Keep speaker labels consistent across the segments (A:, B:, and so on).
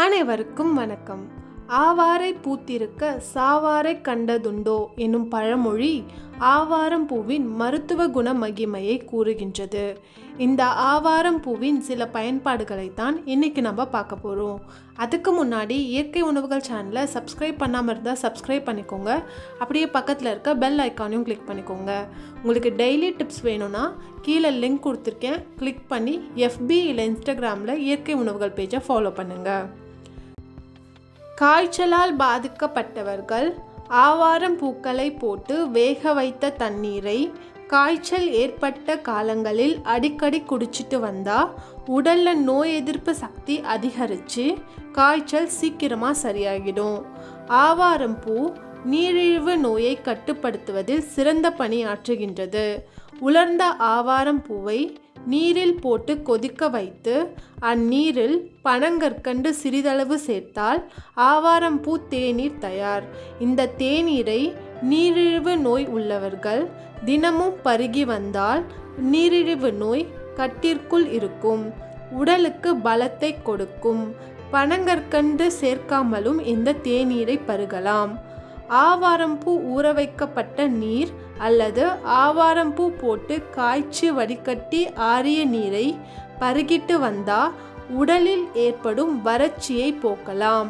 A: அனைவருக்கும் வணக்கம் ஆவாரை பூத்திருக்க சாவாரை கண்டதுண்டோ எனும் பழமொழி ஆவாரம் பூவின் மருத்துவ குண மகிமையை கூறுகின்றது இந்த ஆவாரம் பூவின் சில பயன்பாடுகளைத்தான் இன்னைக்கு நம்ம பார்க்க போகிறோம் அதுக்கு முன்னாடி இயற்கை உணவுகள் சேனலை சப்ஸ்கிரைப் பண்ணாமல் இருந்தால் சப்ஸ்கிரைப் பண்ணிக்கோங்க அப்படியே பக்கத்தில் இருக்க பெல் ஐக்கானையும் கிளிக் பண்ணிக்கோங்க உங்களுக்கு டெய்லி டிப்ஸ் வேணும்னா கீழே லிங்க் கொடுத்துருக்கேன் கிளிக் பண்ணி எஃபி இல்லை இன்ஸ்டாகிராமில் இயற்கை உணவுகள் பேஜை ஃபாலோ பண்ணுங்கள் காய்ச்சலால் பாதிக்கப்பட்டவர்கள் ஆவாரம் பூக்களை போட்டு வேக வைத்த தண்ணீரை காய்ச்சல் ஏற்பட்ட காலங்களில் அடிக்கடி குடிச்சிட்டு வந்தா உடல்ல நோய் எதிர்ப்பு சக்தி அதிகரித்து காய்ச்சல் சீக்கிரமாக சரியாகிடும் ஆவாரம் பூ நீரிழிவு நோயை கட்டுப்படுத்துவதில் சிறந்த பணியாற்றுகின்றது உலர்ந்த ஆவாரம் பூவை நீரில் போட்டு கொதிக்க வைத்து அந்நீரில் பனங்கற்கண்டு சிறிதளவு சேர்த்தால் ஆவாரம்பூ தேநீர் தயார் இந்த தேநீரை நீரிழிவு நோய் உள்ளவர்கள் தினமும் பருகி வந்தால் நீரிழிவு நோய் கட்டிற்குள் இருக்கும் உடலுக்கு பலத்தை கொடுக்கும் பனங்கற்கண்டு சேர்க்காமலும் இந்த தேநீரை பருகலாம் ஆவாரம்பூ ஊற வைக்கப்பட்ட நீர் அல்லது ஆவாரம்பூ போட்டு காய்ச்சி வடிகட்டி ஆறிய நீரை பருகிட்டு வந்தா உடலில் ஏற்படும் வறட்சியை போக்கலாம்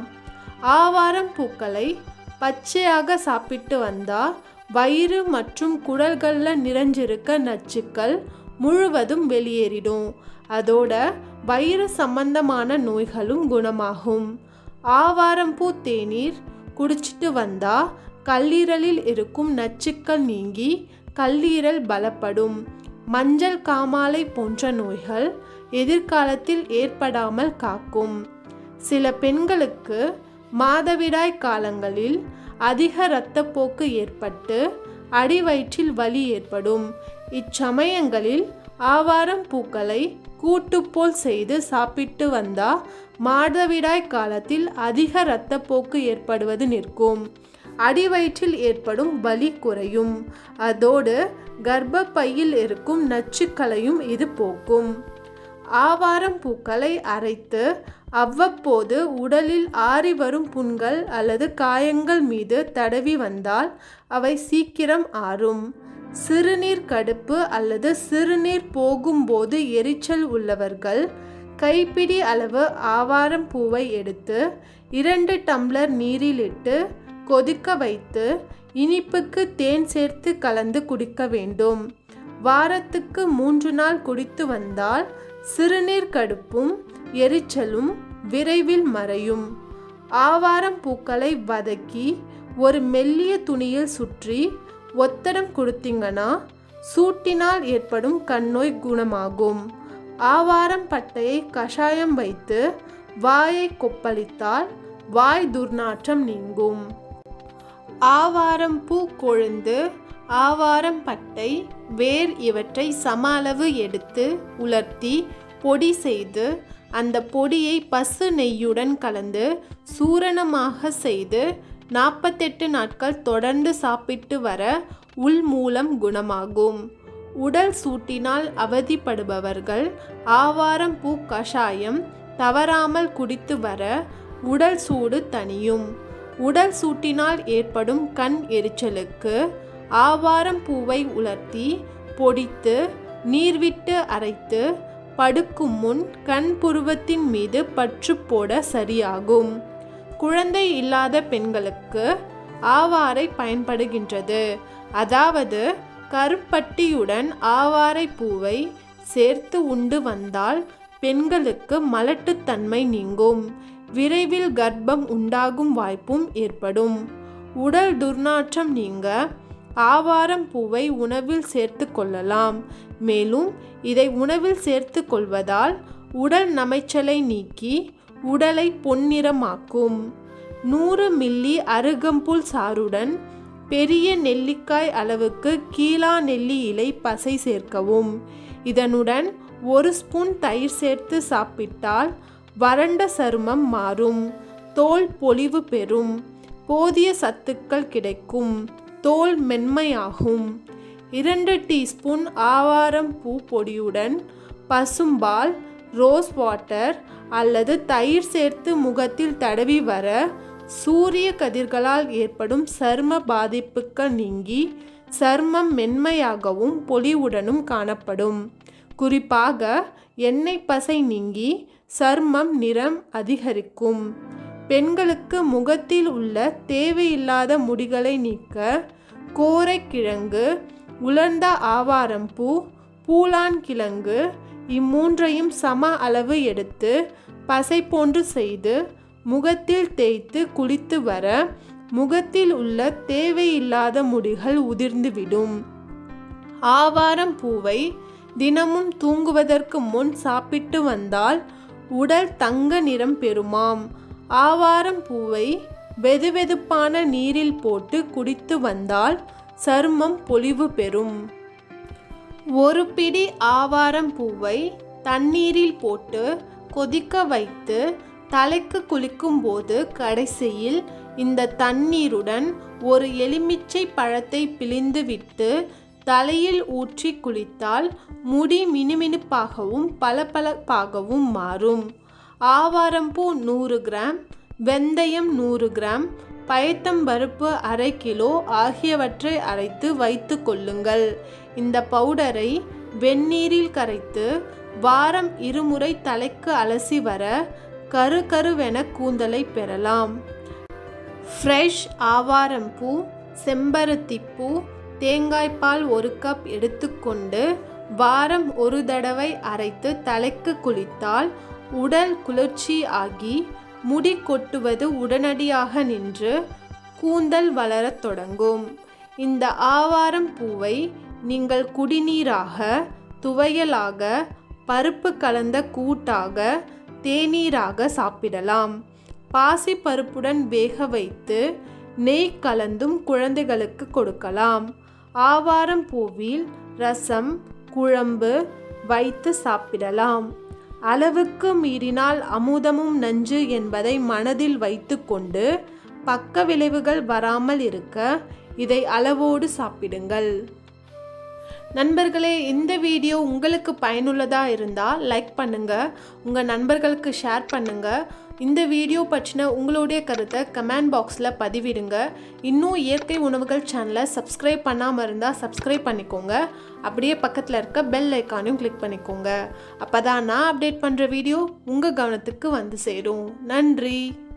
A: ஆவாரம் பூக்களை பச்சையாக சாப்பிட்டு வந்தா வயிறு மற்றும் குடல்களில் நிறைஞ்சிருக்க நச்சுக்கள் முழுவதும் வெளியேறிடும் அதோட வயிறு சம்பந்தமான நோய்களும் குணமாகும் ஆவாரம்பூ தேநீர் குடிச்சிட்டு வந்தா கல்லீரலில் இருக்கும் நச்சுக்கள் நீங்கி கல்லீரல் பலப்படும் மஞ்சள் காமாலை போன்ற நோய்கள் எதிர்காலத்தில் ஏற்படாமல் காக்கும் சில பெண்களுக்கு மாதவிடாய் காலங்களில் அதிக இரத்தப்போக்கு ஏற்பட்டு அடிவயிற்றில் வலி ஏற்படும் இச்சமயங்களில் ஆவாரம் பூக்களை கூட்டுப்போல் செய்து சாப்பிட்டு வந்தா மாதவிடாய் காலத்தில் அதிக இரத்தப்போக்கு ஏற்படுவது நிற்கும் அடிவயிற்றில் ஏற்படும் வலி குறையும் அதோடு கர்ப்பப்பையில் இருக்கும் நச்சுக்களையும் இது போக்கும் ஆவாரம் பூக்களை அரைத்து அவ்வப்போது உடலில் ஆறி வரும் புண்கள் அல்லது காயங்கள் மீது தடவி வந்தால் அவை சீக்கிரம் ஆறும் சிறுநீர் கடுப்பு அல்லது சிறுநீர் போகும்போது எரிச்சல் உள்ளவர்கள் கைப்பிடி அளவு ஆவாரம் பூவை எடுத்து இரண்டு டம்ளர் நீரில் இட்டு கொதிக்க வைத்து இனிப்புக்கு தேன் சேர்த்து கலந்து குடிக்க வேண்டும் வாரத்துக்கு மூன்று நாள் குடித்து வந்தால் சிறுநீர் கடுப்பும் எரிச்சலும் விரைவில் மறையும் ஆவாரம் பூக்களை வதக்கி ஒரு மெல்லிய துணியில் சுற்றி ஒத்தடம் கொடுத்தீங்கன்னா சூட்டினால் ஏற்படும் கண்ணோய் குணமாகும் ஆவாரம் பட்டையை கஷாயம் வைத்து வாயை கொப்பளித்தால் வாய் துர்நாற்றம் நீங்கும் ஆவாரம் பூ கொழுந்து ஆவாரம் பட்டை வேர் இவற்றை சம அளவு எடுத்து உலர்த்தி பொடி செய்து அந்த பொடியை பசு நெய்யுடன் கலந்து சூரணமாக செய்து நாற்பத்தெட்டு நாட்கள் தொடர்ந்து சாப்பிட்டு வர உள் மூலம் குணமாகும் உடல் சூட்டினால் அவதிப்படுபவர்கள் ஆவாரம் பூ கஷாயம் தவறாமல் குடித்து வர உடல் சூடு தணியும் உடல் சூட்டினால் ஏற்படும் கண் எரிச்சலுக்கு ஆவாரம் பூவை உலர்த்தி பொடித்து நீர்விட்டு அரைத்து படுக்கும் முன் கண் புருவத்தின் மீது பற்று போட சரியாகும் குழந்தை இல்லாத பெண்களுக்கு ஆவாரை பயன்படுகின்றது அதாவது கருப்பட்டியுடன் ஆவாரை பூவை சேர்த்து உண்டு வந்தால் பெண்களுக்கு மலட்டுத்தன்மை நீங்கும் விரைவில் கர்ப்பம் உண்டாகும் வாய்ப்பும் ஏற்படும் உடல் துர்நாற்றம் நீங்க ஆவாரம் பூவை உணவில் சேர்த்து கொள்ளலாம் மேலும் இதை உணவில் சேர்த்து கொள்வதால் உடல் நமைச்சலை நீக்கி உடலை பொன்னிறமாக்கும் நூறு மில்லி அருகம்புல் சாறுடன் பெரிய நெல்லிக்காய் அளவுக்கு கீழா நெல்லி இலை பசை சேர்க்கவும் இதனுடன் ஒரு ஸ்பூன் தயிர் சேர்த்து சாப்பிட்டால் வறண்ட சருமம் மாறும் தோல் பொலிவு பெறும் போதிய சத்துக்கள் கிடைக்கும் தோல் மென்மையாகும் இரண்டு டீஸ்பூன் ஆவாரம் பூ பொடியுடன் பசும்பால் ரோஸ் வாட்டர் அல்லது தயிர் சேர்த்து முகத்தில் தடவி வர சூரிய கதிர்களால் ஏற்படும் சரும பாதிப்புகள் நீங்கி சருமம் மென்மையாகவும் பொலிவுடனும் காணப்படும் குறிப்பாக எண்ணெய் பசை நீங்கி சருமம் நிறம் அதிகரிக்கும் பெண்களுக்கு முகத்தில் உள்ள தேவையில்லாத முடிகளை நீக்க கோரைக்கிழங்கு உலர்ந்த ஆவாரம்பூ பூலான் கிழங்கு இம்மூன்றையும் சம அளவு எடுத்து பசை போன்று செய்து முகத்தில் தேய்த்து குளித்து வர முகத்தில் உள்ள தேவையில்லாத முடிகள் உதிர்ந்துவிடும் ஆவாரம் பூவை தினமும் தூங்குவதற்கு முன் சாப்பிட்டு வந்தால் உடல் தங்க நிறம் பெறுமாம் ஆவாரம் பூவை வெதுவெதுப்பான நீரில் போட்டு குடித்து வந்தால் சருமம் பொலிவு பெறும் ஒரு பிடி ஆவாரம் பூவை தண்ணீரில் போட்டு கொதிக்க வைத்து தலைக்கு குளிக்கும் போது கடைசியில் இந்த தண்ணீருடன் ஒரு எலுமிச்சை பழத்தை பிழிந்து விட்டு தலையில் ஊற்றி குளித்தால் முடி மினுமினுப்பாகவும் பளபளப்பாகவும் மாறும் ஆவாரம்பூ நூறு கிராம் வெந்தயம் நூறு கிராம் பயத்தம்பருப்பு அரை கிலோ ஆகியவற்றை அரைத்து வைத்து கொள்ளுங்கள் இந்த பவுடரை வெந்நீரில் கரைத்து வாரம் இருமுறை தலைக்கு அலசி வர கரு கருவென கூந்தலை பெறலாம் ஃப்ரெஷ் ஆவாரம்பூ செம்பருத்திப்பூ தேங்காய்பால் ஒரு கப் எடுத்துக்கொண்டு வாரம் ஒரு தடவை அரைத்து தலைக்கு குளித்தால் உடல் குளிர்ச்சி ஆகி முடி கொட்டுவது உடனடியாக நின்று கூந்தல் வளரத் தொடங்கும் இந்த ஆவாரம் பூவை நீங்கள் குடிநீராக துவையலாக பருப்பு கலந்த கூட்டாக தேநீராக சாப்பிடலாம் பாசி பருப்புடன் வேக வைத்து நெய் கலந்தும் குழந்தைகளுக்கு கொடுக்கலாம் ஆவாரம் பூவில் ரசம் குழம்பு வைத்து சாப்பிடலாம் அளவுக்கு மீறினால் அமுதமும் நஞ்சு என்பதை மனதில் வைத்துக்கொண்டு பக்க விளைவுகள் வராமல் இருக்க இதை அளவோடு சாப்பிடுங்கள் நண்பர்களே இந்த வீடியோ உங்களுக்கு பயனுள்ளதாக இருந்தால் லைக் பண்ணுங்கள் உங்கள் நண்பர்களுக்கு ஷேர் பண்ணுங்கள் இந்த வீடியோ பற்றின உங்களுடைய கருத்தை கமெண்ட் பாக்ஸில் பதிவிடுங்க இன்னும் இயற்கை உணவுகள் சேனலை சப்ஸ்கிரைப் பண்ணாமல் இருந்தால் சப்ஸ்கிரைப் பண்ணிக்கோங்க அப்படியே பக்கத்தில் இருக்க பெல் ஐக்கானையும் கிளிக் பண்ணிக்கோங்க அப்போ தான் நான் அப்டேட் பண்ணுற வீடியோ உங்கள் கவனத்துக்கு வந்து சேரும் நன்றி